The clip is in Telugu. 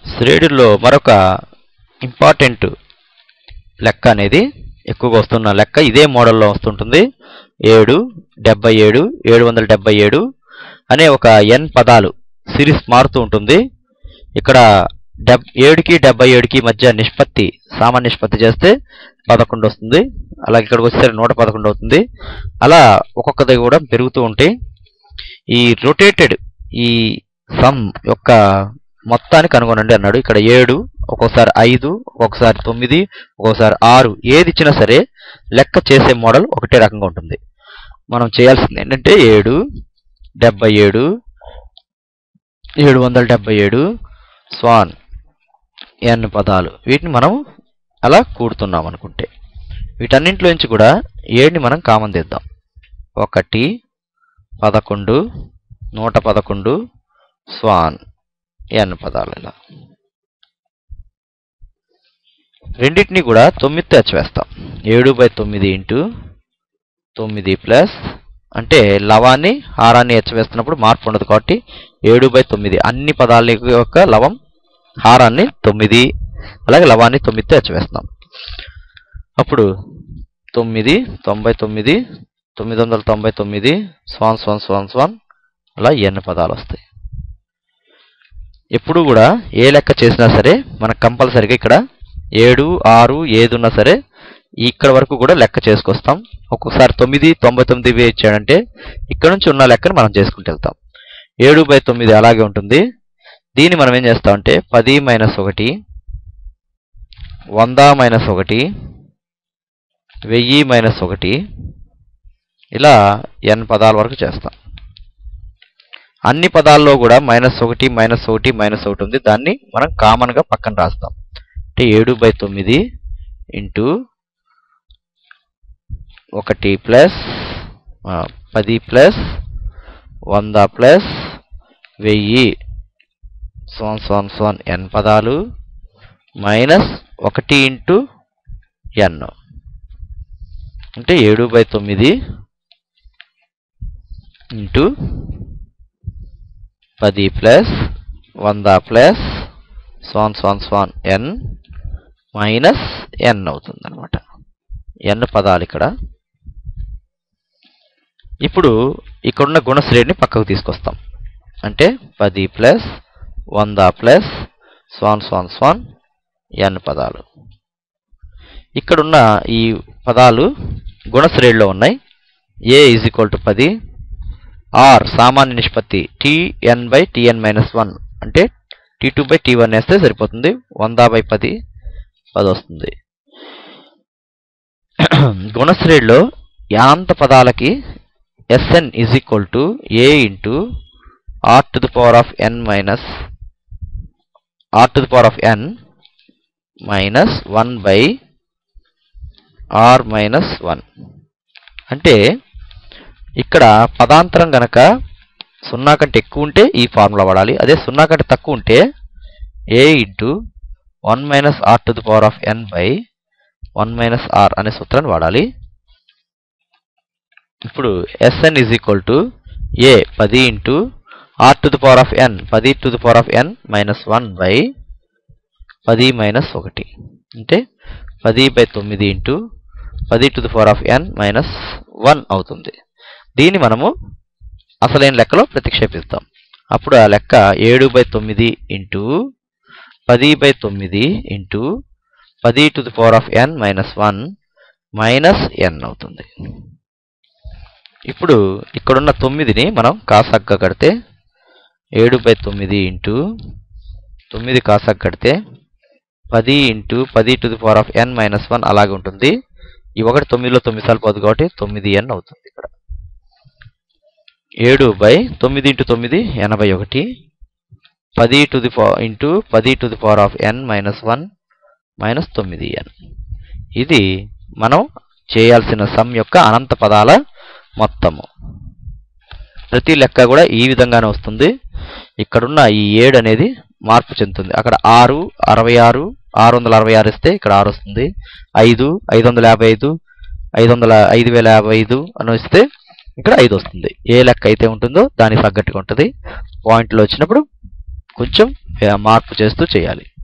శ్రేణుల్లో మరొక ఇంపార్టెంట్ లెక్క అనేది ఎక్కువగా వస్తున్న లెక్క ఇదే మోడల్లో వస్తుంటుంది ఏడు డెబ్బై ఏడు ఏడు వందల డెబ్బై ఏడు అనే ఒక ఎన్ పదాలు సిరీస్ మారుతూ ఉంటుంది ఇక్కడ డెబ్ ఏడుకి డెబ్బై ఏడుకి మధ్య నిష్పత్తి సామాన్య నిష్పత్తి చేస్తే పదకొండు వస్తుంది అలాగే ఇక్కడికి వచ్చేసరికి నూట పదకొండు అవుతుంది అలా ఒక్కొక్కది కూడా పెరుగుతూ ఉంటాయి ఈ రొటేటెడ్ ఈ సమ్ యొక్క మొత్తాన్ని కనుగొనండి అన్నాడు ఇక్కడ ఏడు ఒక్కొక్కసారి ఐదు ఒక్కొక్కసారి తొమ్మిది ఒక్కొక్కసారి ఆరు ఏది ఇచ్చినా సరే లెక్క చేసే మోడల్ ఒకటే రకంగా ఉంటుంది మనం చేయాల్సింది ఏంటంటే ఏడు డెబ్బై ఏడు ఏడు వందల డెబ్బై ఏడు స్వాన్ ఎన్ పదాలు వీటిని మనం అలా కూడుతున్నాం అనుకుంటే వీటన్నింటిలో నుంచి కూడా ఏడుని మనం కామన్ తీద్దాం ఒకటి పదకొండు నూట పదకొండు స్వాన్ ఎన్ పదాలు ఇలా రెండింటిని కూడా తొమ్మిదితో హెచ్చవేస్తాం ఏడు బై తొమ్మిది ఇంటూ తొమ్మిది ప్లస్ అంటే లవాన్ని హారాన్ని హెచ్చవేస్తున్నప్పుడు మార్పు ఉండదు కాబట్టి ఏడు బై తొమ్మిది అన్ని పదాల యొక్క లవం హారాన్ని తొమ్మిది అలాగే లవాన్ని తొమ్మిదితో హెచ్చవేస్తున్నాం అప్పుడు తొమ్మిది తొంభై తొమ్మిది తొమ్మిది వందల తొంభై తొమ్మిది స్వాన్ స్వాన్ స్వాన్ స్వాన్ అలా ఎన్ని పదాలు వస్తాయి ఎప్పుడు కూడా ఏ లెక్క చేసినా సరే మనకు కంపల్సరీగా ఇక్కడ ఏడు ఆరు ఏది ఉన్నా సరే ఇక్కడ వరకు కూడా లెక్క చేసుకొస్తాం ఒక్కొక్కసారి తొమ్మిది తొంభై తొమ్మిది వే ఇచ్చాడంటే ఇక్కడ నుంచి ఉన్న లెక్కను మనం చేసుకుంటూ వెళ్తాం ఏడు బై తొమ్మిది అలాగే ఉంటుంది దీన్ని మనం ఏం చేస్తామంటే పది మైనస్ ఒకటి వంద మైనస్ ఒకటి వెయ్యి మైనస్ ఒకటి ఇలా ఎన్ పదాల వరకు చేస్తాం అన్ని పదాల్లో కూడా మైనస్ ఒకటి మైనస్ ఒకటి మైనస్ ఒకటి ఉంది దాన్ని మనం కామన్గా పక్కన రాస్తాం అంటే ఏడు బై తొమ్మిది ఇంటూ ఒకటి ప్లస్ పది ప్లస్ వంద ప్లస్ వెయ్యి సోన్ సోన్ సోన్ ఎన్ పదాలు మైనస్ ఒకటి ఇంటూ ఎన్ అంటే ఏడు బై తొమ్మిది ఇంటూ పది ప్లస్ వంద plus so on so on so on n minus n అవుతుంది అనమాట ఎన్ పదాలు ఇక్కడ ఇప్పుడు ఇక్కడున్న గుణశ్రేణిని పక్కకు తీసుకొస్తాం అంటే పది ప్లస్ వంద plus so on so on so on n పదాలు ఇక్కడున్న ఈ పదాలు గుణశ్రేణిలో ఉన్నాయి ఏ ఈజ్ ఈక్వల్ టు పది ఆర్ సామాన్య నిష్పత్తి TN by TN minus one అంటే T two by T one వేస్తే సరిపోతుంది వంద బై పది పది వస్తుంది గుణశ్రేణిలో యాంత పదాలకి SN is equal to a into r to the power of n minus r to the power of n minus one by r minus one అంటే ఇక్కడ పదాంతరం గనక సున్నా కంటే ఎక్కువ ఉంటే ఈ ఫార్ములా వాడాలి అదే సున్నా కంటే తక్కువ ఉంటే a into one minus r to the power of n by one minus r అనే సూత్రాన్ని వాడాలి ఇప్పుడు SN is equal to a పది into r to the power of n పది to the power of n minus one by పది మైనస్ ఒకటి అంటే పది బై తొమ్మిది ఇంటూ పది to the power of n minus one అవుతుంది దీన్ని మనము అసలైన లెక్కలో ప్రతిక్షేపిస్తాం అప్పుడు ఆ లెక్క ఏడు బై తొమ్మిది ఇంటూ పది బై తొమ్మిది ఇంటూ పది to the power of n minus one minus n అవుతుంది ఇప్పుడు ఇక్కడున్న తొమ్మిదిని మనం కాసాగ్గా కడితే ఏడు బై తొమ్మిది ఇంటూ తొమ్మిది కాసాగ్ కడితే పది ఇంటూ పది to the power of n minus one అలాగే ఉంటుంది ఈ ఒకటి తొమ్మిదిలో తొమ్మిది సార్లు పోదు కాబట్టి తొమ్మిది ఎన్ అవుతుంది ఇక్కడ ఏడు బై తొమ్మిది ఇంటూ తొమ్మిది ఎనభై ఒకటి పది టు ది పవర్ ఇంటూ పది to the power of n minus one minus తొమ్మిది ఎన్ ఇది మనం చేయాల్సిన సమ్ యొక్క అనంత పదాల మొత్తము ప్రతి లెక్క కూడా ఈ విధంగానే వస్తుంది ఇక్కడున్న ఈ ఏడు అనేది మార్పు చెందుతుంది అక్కడ ఆరు అరవై ఆరు ఆరు వందల అరవై ఆరు ఇస్తే ఇక్కడ ఆరు వస్తుంది ఐదు ఐదు వందల యాభై ఐదు ఐదు వందల ఐదు వేల యాభై ఐదు అని వస్తే ఇక్కడ ఐదు వస్తుంది ఏ లెక్క అయితే ఉంటుందో దానికి తగ్గట్టుగా ఉంటుంది పాయింట్లు వచ్చినప్పుడు కొంచెం ఆ, మార్పు చేస్తూ చేయాలి